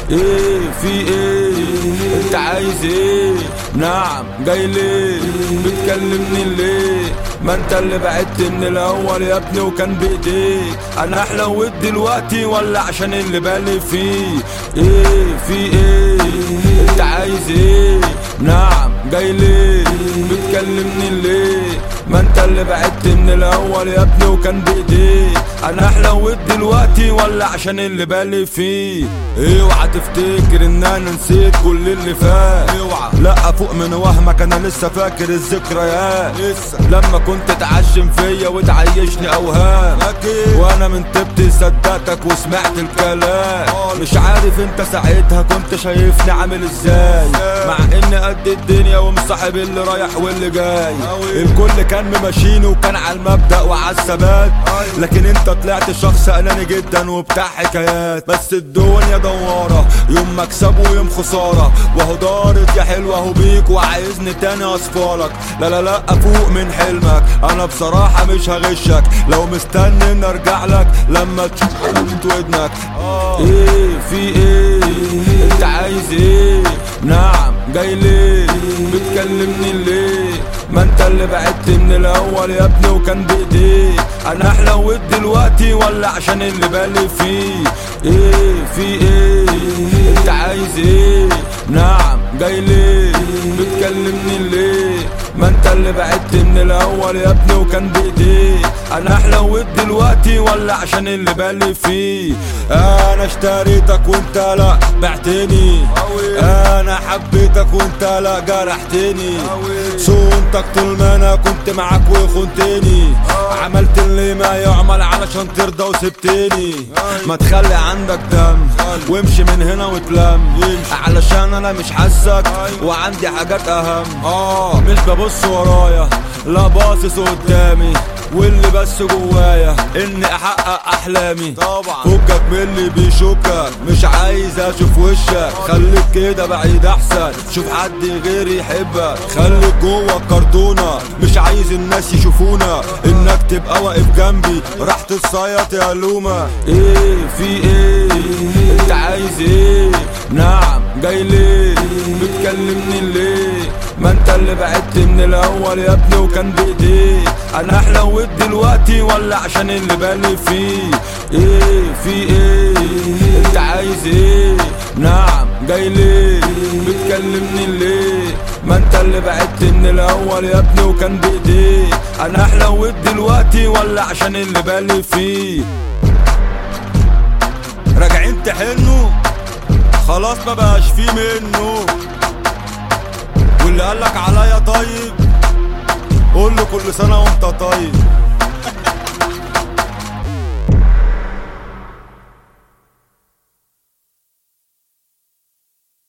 ايه في ايه انت عايز ايه نعم جاي ليه بتكلمني ليه ما انت اللي بعدت من الاول يا ابني وكان بايديك انا احلوت دلوقتي ولا عشان اللي بالي فيه ايه في ايه انت عايز ايه نعم جاي ليه بتكلمني ليه ما انت اللي بعدت من الاول يا ابني وكان بايديك انا احلوت دلوقتي ولا عشان اللي بالي فيه اوعى تفتكر ان انا نسيت كل اللي فات اوعى لا فوق من وهمك انا لسه فاكر الذكريات لسه لما كنت تعشم فيا وتعيشني اوهام وانا من تبتي صدقتك وسمعت الكلام مش عارف انت ساعتها كنت شايفني عامل ازاي مع اني قد الدنيا ومصاحب اللي رايح واللي جاي الكل كان مماشيني وكان على المبدأ وعلى الثبات لكن انت طلعت شخص اناني جدا وبتاع حكايات بس الدنيا دوارة يوم مكسب ويوم خسارة وهو دارت يا حلوة اهو بيك وعايزني تاني اصفالك لا لا لا افوق من حلمك انا بصراحة مش هغشك لو مستني ان ارجع لك لما تشوف حلمة ودنك ايه في ايه انت عايز ايه نعم جاي ليه بتكلمني ليه ما انت اللي بعدت من الاول يا ابني وكان بايديك انا احلوت دلوقتي ولا عشان اللي بالي فيه ايه في ايه انت عايز ايه نعم جاي ليه بتكلمني ليه ما انت اللي بعدت من الاول يا ابني وكان بايديك انا احلوت دلوقتي ولا عشان اللي بالي فيه انا اشتريتك وانت لا بعتني انا حبيتك وانت لا جرحتني صونتك طول ما انا كنت معاك وخنتني عملت اللي ما يعمل علشان ترضى وسبتني ما تخلي عندك دم وامشي من هنا وتلم علشان انا مش حاسك وعندي حاجات اهم اه مش ببص ورايا لا باصص قدامي واللي بس جوايا اني احقق احلامي طبعا فكك من اللي بيشكك مش عايز اشوف وشك خليك كده بعيد احسن شوف حد غيري يحبك خليك جوه الكرتونه مش عايز الناس يشوفونا انك تبقى واقف جنبي راح تصيط يا لومه ايه في ايه انت عايز ايه نعم جاي ليه بتكلمني ليه ما انت اللي بعدت من الاول يا ابني وكان بايديك انا احلوت دلوقتي ولا عشان اللي بالي فيه ايه في ايه انت عايز ايه نعم جاي ليه بتكلمني ليه ما انت اللي بعدت من الاول يا ابني وكان بايديك انا احلوت دلوقتي ولا عشان اللي بالي فيه راجعين تحنوا خلاص ما بقاش فيه منه واللي قالك عليا طيب قول له كل سنه وانت طيب